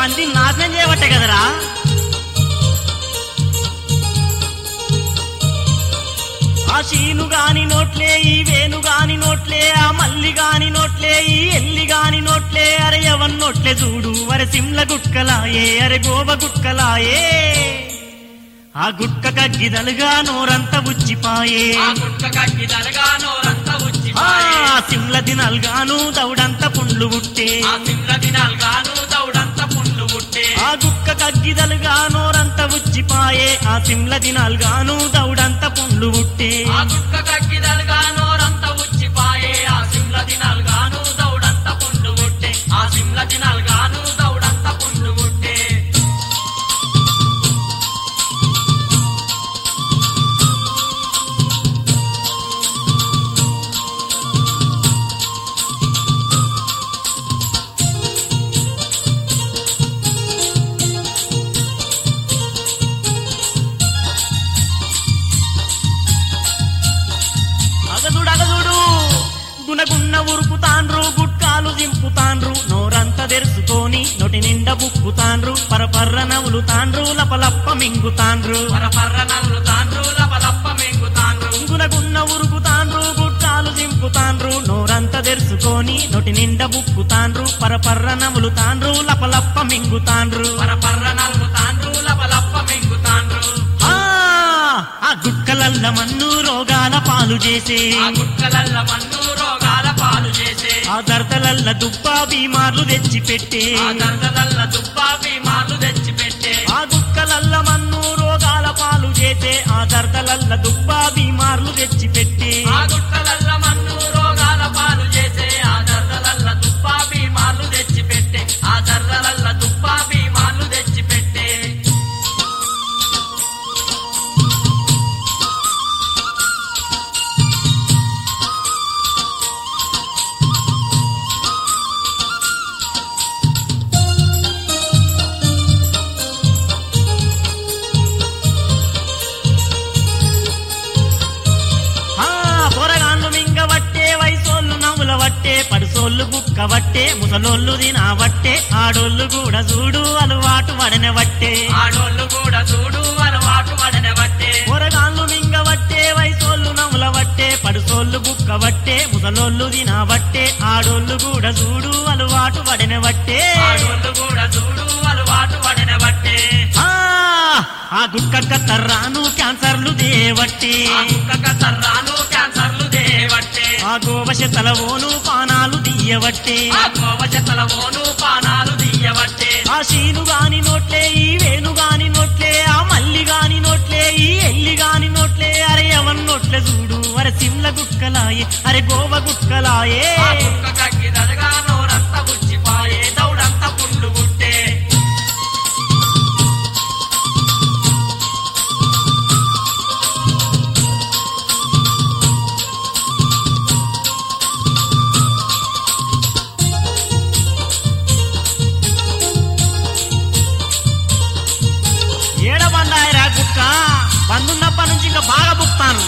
మంది నాశనం చేయబట్టే కదరా ఆ శీను గాని నోట్లే ఈ వేణు గాని నోట్లే ఆ మల్లి గాని నోట్లే ఈ ఎల్లి గాని నోట్లే అరే ఎవన్ నోట్లే చూడు అరే సిమ్ల గుట్కలాయే అరే గోవ గుట్కలాయే ఆ గుట్క కగ్గిదలుగా నోరంత బుచ్చిపాయే ఆ గుట్క కక్కి దరగా నోరంతా ఆ ఉచ్చిపాయే సిమ్ల దినాలుగాను దౌడంత పుండ్లు పుట్టే ఆ సిమ్ల దినాలుగాను దౌడంత పుండ్లు పుట్టే ఆ గుక్క కగ్గిదలుగా నోరంత బుచ్చిపాయే ఆ సిమ్ల దినాలుగాను దౌడంత పుండ్లు పుట్టే ఆ గుట్క కక్కి దరగా నోరంతా ఉచ్చిపాయే ఆ సిమ్ల దినాలుగాను దౌడంత పుండ్లు పుట్టే ఆ సిమ్ల దినాలుగాను దౌడంత పుండ్లు పుట్టే అగదుడు అగదుడు గుణగున్న ఉరుకుతాండ్రు గుట్కాలు దింపుతాండ్రు నోరంతా తెరుచుకొని నొటి నిండా బుక్కుతాండ్రు పరపర్ర నవ్వులు తాండ్రు లపలప్ప మింగుతాండ్రు పర పర్ర నల్లు తాండ్రు లపలప్ప మెంగుతాండ్రు గుణగున్న ఉరుకుతాండ్రు గుట్కాలు దింపుతాండ్రు నోరంతా తెరుచుకొని నొటి నిండా బుక్కుతాండ్రు పరపర్ర నవ్వులు తాండ్రు లపలప్ప మింగుతాండ్రు పర పర్ర నల్లు తాండ్రు లపలప్ప మెంగుతాండ్రు ఆ ఆ గుట్కలల్ల మన్ను రోగాల పాలు చేసే ఆ గుట్కలల్ల మన్ను రోగాల పాలు చేసే ఆ దర్తలల్ల దుబ్బా బీమార్లు తెచ్చి పెట్టే ఆ దర్దలల్ల దుబ్బా బీమార్లు తెచ్చి పెట్టే ఆ గుక్కలల్ల మన్ను రోగాల పాలు చేసే ఆ దర్తలల్ల దుబ్బా బీమార్లు తెచ్చి పెట్టే ఆ గుట్టలల్ల మన్ను రోగాల పాలు చేసే ఆ దర్దలల్ల దుబ్బా బీమార్లు తెచ్చి పెట్టే ఆ దర్దలల్ల దుబ్బా బీమార్లు తెచ్చి పెట్టే ఆ పొరగాన్లు మింగవట్టే వయసోళ్ళు నవ్వుల వట్టే పడుసోళ్ళు బుక్క వట్టే ముసలోళ్ళు తినవట్టే ఆడోళ్ళు కూడా చూడు అలవాటు వడన వట్టే ఆడోళ్ళు కూడా చూడు అలవాటు పడనే బట్టే పొరగాన్లు మింగవట్టే వయసోళ్ళు నవ్వుల వట్టే పడుసోళ్ళు బుక్క వట్టే ముసలోళ్ళు తినవట్టే ఆడోళ్ళు కూడా చూడు అలవాటు వడన వట్టే ఆడోళ్ళు కూడా చూడు అలవాటు పడనే బట్టే ఆ ఆ గుట్క కత్తర్రాను క్యాన్సర్లు దేవట్టే ఆ కుక్క తర్రాను క్యాన్సర్లు దేవట్టే ఆ గోవశ తలవోను పానాలు తీయవట్టే ఆ కోవశతల ఓను పానాలు తీయవట్టే ఆ శీను గాని నోట్లే ఈ వేణు గాని నోట్లే ఆ మల్లి గాని నోట్లే ఈ ఎల్లి గాని నోట్లే అరే ఎవన్ నోట్లే చూడు అరే సిమ్ల గుట్కలాయే అరే గోవ గుట్కలాయే ఆ కుక్క కక్కి దరగా నోరంతా ఉచ్చిపాయే దౌడంతా పుండు పుట్టే ఏడబండాయరా గుట్క బందున్నప్పటి నుంచి ఇంకా బాగా బుక్తాను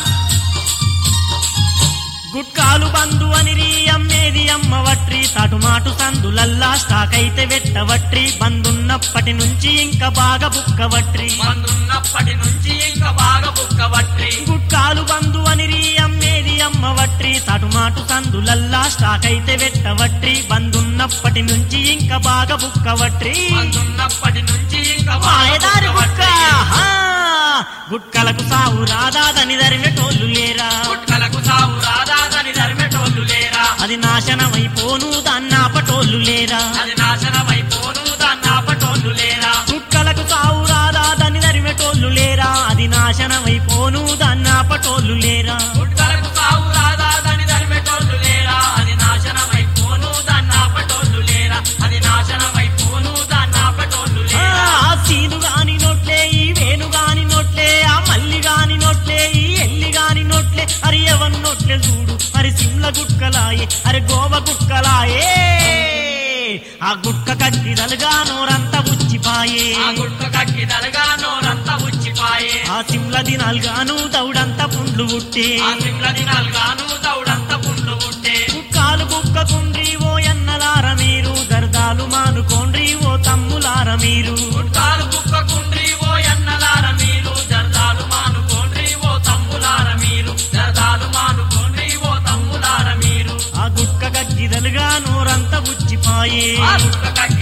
గుట్కాలు బంధు అని రీ అమ్మేది అమ్మవట్రి తాటుమాటు సందులల్లా స్టాక్ అయితే వెట్టవట్రి బందున్నప్పటి నుంచి ఇంకా బాగా బుక్కవట్రి మందున్నప్పటి నుంచి ఇంకా బాగా బుక్కవట్రి గుట్కాలు బంధు అని రీ అమ్మేది అమ్మవట్రి తాటుమాటు సందులల్లా స్టాక్ అయితే వెట్టవట్రి బందున్నప్పటి నుంచి ఇంకా బాగా బుక్కవట్రి మందున్నప్పటి నుంచి ఇంకా బాగా మాయదారి గుట్క బుక్కవట్రి. హా! గుట్కలకు సావు రాదాదని దరిమెటోళ్ళు లేరా గుట్కలకు సాగు రాదాదని ధర్మెటోళ్ళు లేరా అది నాశనమైపోను దాన్నాపటోళ్ళు లేరా అది నాశనమైపోను దాన్నాపటోళ్ళు లేరా గుట్కలకు సావు రాదాదని దరిమెటోళ్ళు లేరా అది నాశనమైపోను దాన్నాపటోళ్ళు లేరా గుట్కలకు సాగు రాదాదని ధర్మెటోళ్ళు లేరా అది నాశనమైపోను దాన్నాపటోళ్ళు లేరా అది నాశనమైపోను దాన్నాపటోళ్ళు ఆ, లేరా ఆ సీను గాని నోట్లే ఈ వేణు గాని నోట్లే ఆ మల్లి గాని నోట్లే ఈ ఎల్లి గాని నోట్లే అరి ఎవన్ నోట్లే చూడు అరి సిమ్ల గుట్కలాయే అరి గోవ గుట్కలాయే ఆ గుట్క కట్టిదలుగా నోరంతా ఉచ్చిపాయే ఆ గుట్క కక్కి దరగా నోరంతా ఉచ్చిపాయే ఆ సిమ్ల దినాలుగాను దౌడంతా పుండ్లు పుట్టే ఆ సిమ్ల దినాలుగాను దౌడంతా పుండ్లు పుట్టే కుక్కాలు కుక్కకుండ్రి ఓ ఎన్నలార మీరు దర్దాలు మానుకోండ్రి ఓ తమ్ములార మీరు గుట్కాలు కుక్కకుండ్రి ఓ ఎన్నలార మీరు జర్దాలు మానుకోండ్రి ఓ తమ్ములార మీరు జర్దాలు మానుకోండ్రి ఓ తమ్ములార మీరు ఆ గుట్క గజ్జిదలుగా నోరంతా ఉచ్చిపాయే ఆ గుట్క